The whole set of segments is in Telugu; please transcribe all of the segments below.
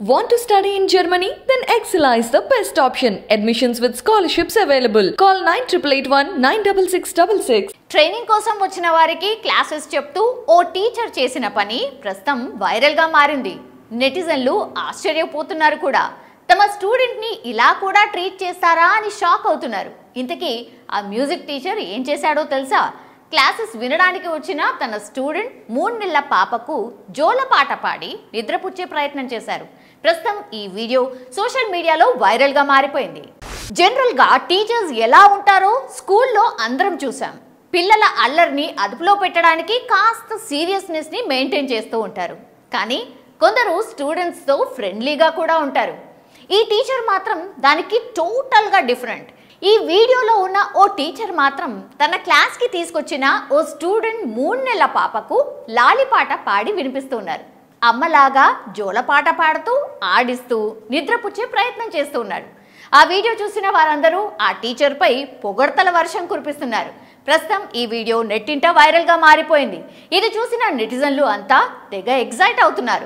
Want to study in Germany? Then Excella is the best option. Admissions with scholarships available. Call 9881 96666. Training కోసం వచ్చిన వారికి క్లాసెస్ చెప్తూ ఓ టీచర్ చేసిన పని ప్రస్తుతం వైరల్గా మారింది నెటిజన్లు ఆశ్చర్యపోతున్నారు కూడా తమ స్టూడెంట్ని ఇలా కూడా ట్రీట్ చేస్తారా అని షాక్ అవుతున్నారు ఇంతకీ ఆ మ్యూజిక్ టీచర్ ఏం చేశాడో తెలుసా క్లాసెస్ వినడానికి వచ్చిన తన స్టూడెంట్ మూడు నెలల పాపకు జోలపాట పాడి నిద్రపుచ్చే ప్రయత్నం చేశారు ప్రస్తుతం ఈ వీడియో సోషల్ మీడియాలో వైరల్గా మారిపోయింది జనరల్గా టీచర్స్ ఎలా ఉంటారో స్కూల్లో అందరం చూసాం పిల్లల అల్లరిని అదుపులో పెట్టడానికి కాస్త సీరియస్నెస్ని మెయింటైన్ చేస్తూ ఉంటారు కానీ కొందరు స్టూడెంట్స్తో ఫ్రెండ్లీగా కూడా ఉంటారు ఈ టీచర్ మాత్రం దానికి టోటల్గా డిఫరెంట్ ఈ వీడియోలో ఉన్న ఓ టీచర్ మాత్రం తన క్లాస్కి తీసుకొచ్చిన ఓ స్టూడెంట్ మూడు నెలల పాపకు లాలిపాట పాడి వినిపిస్తున్నారు అమ్మలాగా జోలపాట పాడుతూ ఆడిస్తూ నిద్రపుచ్చే ప్రయత్నం చేస్తూ ఉన్నాడు ఆ వీడియో చూసిన వారందరూ ఆ టీచర్పై పొగడ్తల వర్షం కురిపిస్తున్నారు ప్రస్తుతం ఈ వీడియో నెట్టింట వైరల్గా మారిపోయింది ఇది చూసిన నెటిజన్లు అంతా తెగ ఎగ్జైట్ అవుతున్నారు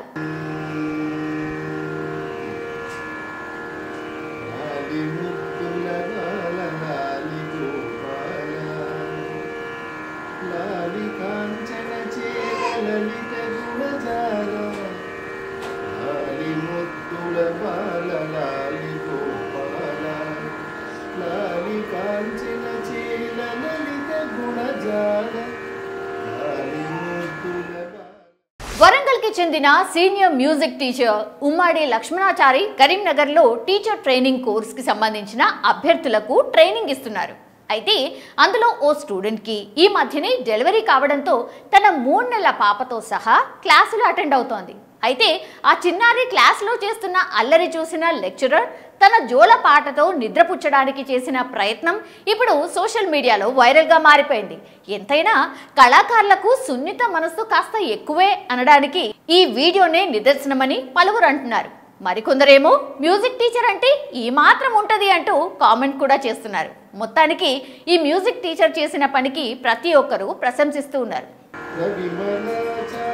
లాలి ముద్దుల బాల లాలి గోపాల లాలి కాంచన చేర లలిత గుణజాల లాలి ముద్దుల బాల లాలి గోపాల లాలి కాంచన చేర లలిత గుణజాల లాలి ముద్దుల బాల వరంగల్కి చెందిన senior music teacher Ummadi Lakshmanachari కరీంనగర్లో టీచర్ ట్రైనింగ్ కోర్స్కి సంబంధించిన అభ్యర్థులకు ట్రైనింగ్ ఇస్తున్నారు అయితే అందులో ఓ స్టూడెంట్కి ఈ మధ్యనే డెలివరీ కావడంతో తన మూడు నెలల పాపతో సహా క్లాసులు అటెండ్ అవుతోంది అయితే ఆ చిన్నారి క్లాసులో చేస్తున్న అల్లరి చూసిన లెక్చరర్ తన జోల పాటతో నిద్రపుచ్చడానికి చేసిన ప్రయత్నం ఇప్పుడు సోషల్ మీడియాలో వైరల్గా మారిపోయింది ఎంతైనా కళాకారులకు సున్నిత మనస్సు కాస్త ఎక్కువే అనడానికి ఈ వీడియోనే నిదర్శనమని పలువురు అంటున్నారు మరికొందరేమో మ్యూజిక్ టీచర్ అంటే ఈ మాత్రం ఉంటది అంటూ కామెంట్ కూడా చేస్తున్నారు మొత్తానికి ఈ మ్యూజిక్ టీచర్ చేసిన పనికి ప్రతి ఒక్కరూ ప్రశంసిస్తూ ఉన్నారు రవిమల